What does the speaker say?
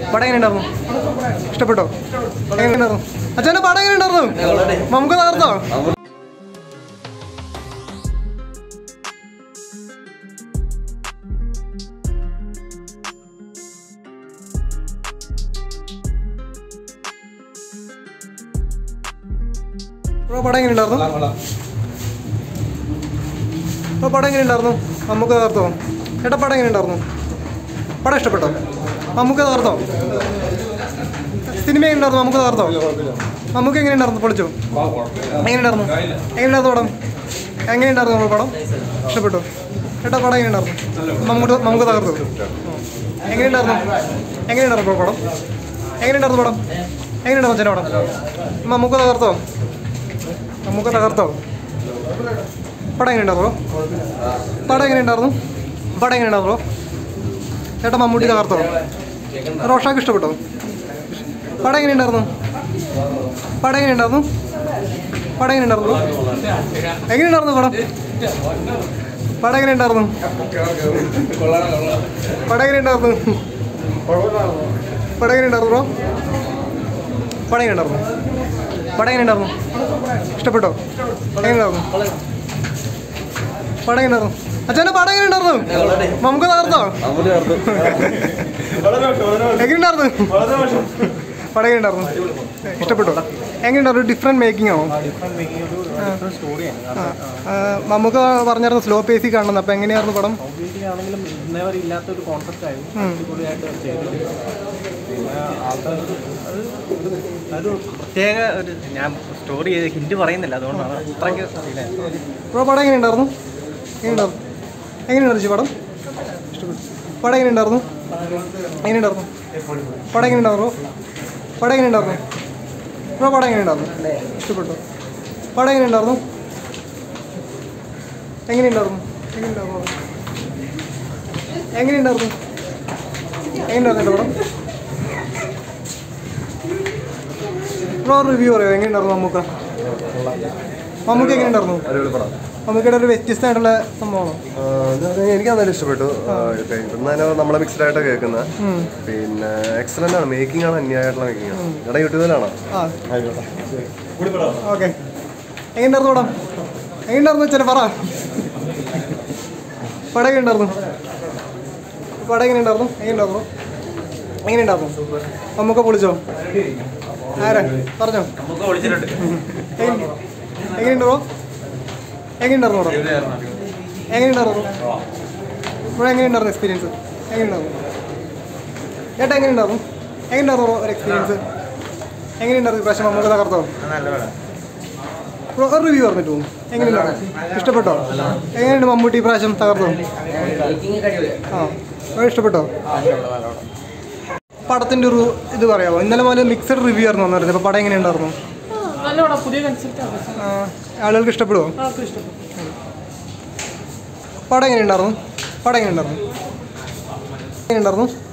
പടം എങ്ങനെയുണ്ടായിരുന്നു ഇഷ്ടപ്പെട്ടോ എങ്ങനെയുണ്ടായിരുന്നു അച്ഛൻ്റെ പടം എങ്ങനെയുണ്ടായിരുന്നു നമുക്ക് തകർത്തോ ബ്രോ പടം എങ്ങനെയുണ്ടായിരുന്നു ബ്രോ പടം എങ്ങനെയുണ്ടായിരുന്നു നമുക്ക് തകർത്തോ ചേട്ടാ പടം എങ്ങനെയുണ്ടായിരുന്നു പടം ഇഷ്ടപ്പെട്ടോ നമുക്ക് തകർത്തോ സിനിമ എങ്ങനെയുണ്ടായിരുന്നു നമുക്ക് തകർത്തോ നമുക്ക് എങ്ങനെയുണ്ടായിരുന്നു പൊളിച്ചോ എങ്ങനെയുണ്ടായിരുന്നു എങ്ങനെയുണ്ടായിരുന്നു പടം എങ്ങനെയുണ്ടായിരുന്നു നമ്മൾ പടം ഇഷ്ടപ്പെട്ടു ചേട്ടാ പടം എങ്ങനെയുണ്ടായിരുന്നു നമുക്ക് നമുക്ക് തകർത്തു എങ്ങനെയുണ്ടായിരുന്നു എങ്ങനെയുണ്ടായിരുന്നു ബ്രോ പടം എങ്ങനെയുണ്ടായിരുന്നു പടം എങ്ങനെയുണ്ടായിരുന്നു ചേട്ടാ പടം നമുക്ക് തകർത്തോ നമുക്ക് തകർത്തോ പടം എങ്ങനെയുണ്ടായിരുന്നു പടം എങ്ങനെയുണ്ടായിരുന്നു പടം എങ്ങനെയുണ്ടായിരുന്നു ചേട്ടാ മമ്മൂട്ടി തകർത്തോ റോഷാക്ക് ഇഷ്ടപ്പെട്ടോ പടം എങ്ങനെയുണ്ടായിരുന്നു പടം എങ്ങനെയുണ്ടായിരുന്നു പടം എങ്ങനെയുണ്ടായിരുന്നു എങ്ങനെയുണ്ടായിരുന്നു പടം പടം എങ്ങനെയുണ്ടായിരുന്നു പടം എങ്ങനെയുണ്ടായിരുന്നു പടം എങ്ങനെയുണ്ടായിരുന്നു ബ്രോ പടം എങ്ങനെയുണ്ടായിരുന്നു പടം എങ്ങനെയുണ്ടായിരുന്നു ഇഷ്ടപ്പെട്ടോ എങ്ങനെയുണ്ടായിരുന്നു പടം എങ്ങനെയുണ്ടായിരുന്നു അച്ഛൻ്റെ പടം എങ്ങനെയുണ്ടായിരുന്നു നമുക്ക് തകർത്തോ എങ്ങനെയുണ്ടായിരുന്നു പടം എങ്ങനെയുണ്ടായിരുന്നു ഇഷ്ടപ്പെട്ടോ എങ്ങനെയുണ്ടായിരുന്നു ഡിഫറെൻറ്റ് മേക്കിംഗ് ആണോ ആ, ആ, നമുക്ക് പറഞ്ഞായിരുന്നു സ്ലോ പേസി കാണുന്നത് അപ്പോൾ എങ്ങനെയായിരുന്നു പടം ആണെങ്കിലും ഇന്നേ വരെ ഇല്ലാത്തൊരു കോൺസെപ്റ്റ് ആയിരുന്നു അടിപൊളിയായിട്ട് ചെയ്തു പിന്നെ ആൾക്കാർക്ക് അത് ഒരു പ്രത്യേക ഒരു ഞാൻ സ്റ്റോറി ഹിന്റ് പറയുന്നില്ല അതുകൊണ്ടാണ് അത്രയ്ക്ക് feel ആയത്. ബ്രോ പടം എങ്ങനെയുണ്ടായിരുന്നു എങ്ങനെയുണ്ടായിരുന്നു എങ്ങനെയുണ്ടായിരുന്നു ചേച്ചി പടം ഇഷ്ടപ്പെട്ടു പടം എങ്ങനെയുണ്ടായിരുന്നു എങ്ങനെയുണ്ടായിരുന്നു പടം എങ്ങനെയുണ്ടായിരുന്നു ബ്രോ പടം എങ്ങനെയുണ്ടായിരുന്നു ബ്രോ പടം എങ്ങനെയുണ്ടായിരുന്നു ഇഷ്ടപ്പെട്ടു പടം എങ്ങനെയുണ്ടായിരുന്നു എങ്ങനെയുണ്ടായിരുന്നു എങ്ങനെയുണ്ടായിരുന്നു എങ്ങനെയുണ്ടായിരുന്നു എങ്ങനെയുണ്ടായിരുന്നു എൻ്റെ പടം ബ്രോ റിവ്യൂ പറയുമോ എങ്ങനെയുണ്ടായിരുന്നു മമ്മൂക്ക മമ്മൂക്ക എങ്ങനെയുണ്ടായിരുന്നു മമ്മൂക്കയുടെ ഒരു വ്യത്യസ്തമായിട്ടുള്ള സംഭവമാണോ എനിക്ക് നന്നായിട്ട് ഇഷ്ടപ്പെട്ടു ഇപ്പം നമ്മളെ മിക്സ്ഡ് ആയിട്ട് കേൾക്കുന്നത് പിന്നെ എക്സലന്റ് ആണ് മേക്കിംഗ് ആണ് അന്യായിട്ടുള്ള മേക്കിംഗ് ആണ് ഇവിടെ യൂട്യൂബിലാണോ ആ ഓക്കെ എങ്ങനെയുണ്ടായിരുന്നു പടം എങ്ങനെയുണ്ടായിരുന്നു വെച്ചാൽ പറ പടം എങ്ങനെയുണ്ടായിരുന്നു പടം എങ്ങനെയുണ്ടായിരുന്നു എങ്ങനെയുണ്ടായിരുന്നു എങ്ങനെയുണ്ടായിരുന്നു നമുക്ക് പൊളിച്ചോ ആരാ പറഞ്ഞോ എങ്ങനെ- എങ്ങനെയുണ്ട് ബ്രോ എങ്ങനെയുണ്ടായിരുന്നു പടം എങ്ങനെയുണ്ടായിരുന്നു ബ്രോ എങ്ങനെയുണ്ടായിരുന്നു എക്സ്പീരിയൻസ് എങ്ങനെയുണ്ടായിരുന്നു ചേട്ടാ എങ്ങനെയുണ്ടായിരുന്നു എങ്ങനെയുണ്ടായിരുന്നു ബ്രോ ഒരു എക്സ്പീരിയൻസ് എങ്ങനെയുണ്ടായിരുന്നു ഇപ്രാവശ്യം നമുക്ക് തകർത്തോ ബ്രോ ഒരു റിവ്യൂ പറഞ്ഞിട്ട് പോകും എങ്ങനെയുണ്ടായിരുന്നു ഇഷ്ടപ്പെട്ടോ എങ്ങനെയുണ്ട് മമ്മൂട്ടി ഇപ്രാവശ്യം തകർത്തോ ആ ബ്രോ ഇഷ്ടപ്പെട്ടോ പടത്തിൻ്റെ ഒരു ഇത് പറയാമോ ഇന്നലെ മുതൽ മിക്സഡ് റിവ്യൂ ആയിരുന്നു വന്നിരുന്നത് അപ്പോൾ പടം എങ്ങനെയുണ്ടായിരുന്നു നല്ല പടം പുതിയ കൺസെപ്റ്റാണ് ആ, ആളുകൾക്ക് ഇഷ്ടപ്പെടുമോ ആർക്കും ഇഷ്ടപ്പെട്ടു പടം എങ്ങനെയുണ്ടായിരുന്നു പടം എങ്ങനെയുണ്ടായിരുന്നു എങ്ങനെയുണ്ടായിരുന്നു